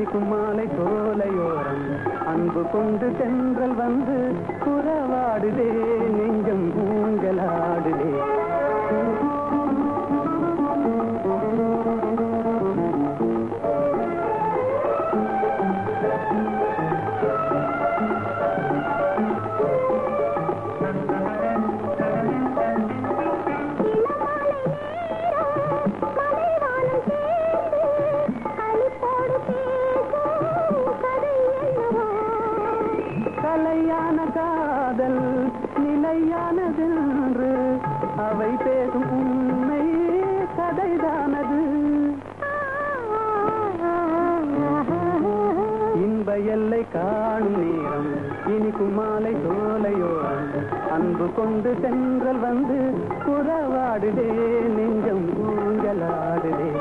இனிக்கும் மாலை சோலையோரம் அன்பு கொண்டு தென்றல் வந்து புறவாடுதே நெஞ்சம் ஊஞ்சலாடுதே கலையான காதல் நிலையானதென்று அவை பேசும் உண்மை கதைதானது இன்ப எல்லை காணும் நேரம் இனிக்கும் மாலை சோலையோரம் அன்பு கொண்டு சென்றல் வந்து புறவாடுதே நெஞ்சம் ஊஞ்சலாடுதே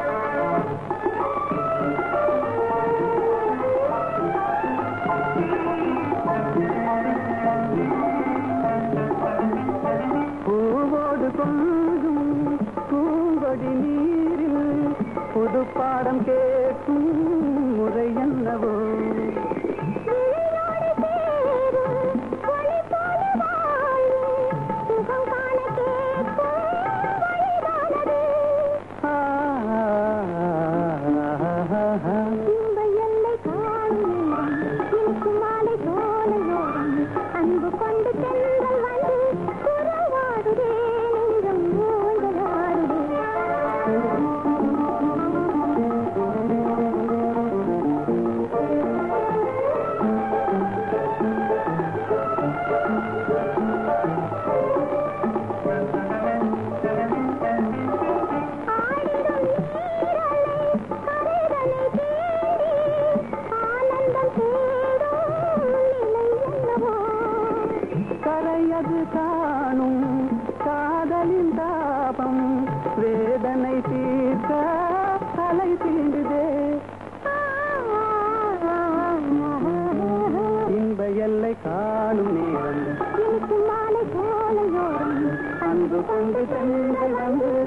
பூவோடு கொஞ்சும் பூங்கொடி நீரில் புது பாடம் கேட்கும் முறை என்னவோ ஆ, அன்பு கொண்டு சென்றல் வந்து புறவாடுதே நெஞ்சம் ஊஞ்சலாடுதே ஆடிடும் நீரலை கரைதனை தேடி ஆனந்தம் தேடும் நிலை என்னவோ கரையது காணும் காதலின் தாபம் வேதனை தீர்க்க தலை தீண்டுதே இன்ப எல்லை காணும் நேரம் எனக்கு மாலை போலையோரம் அன்பு கொண்டு சென்று வந்து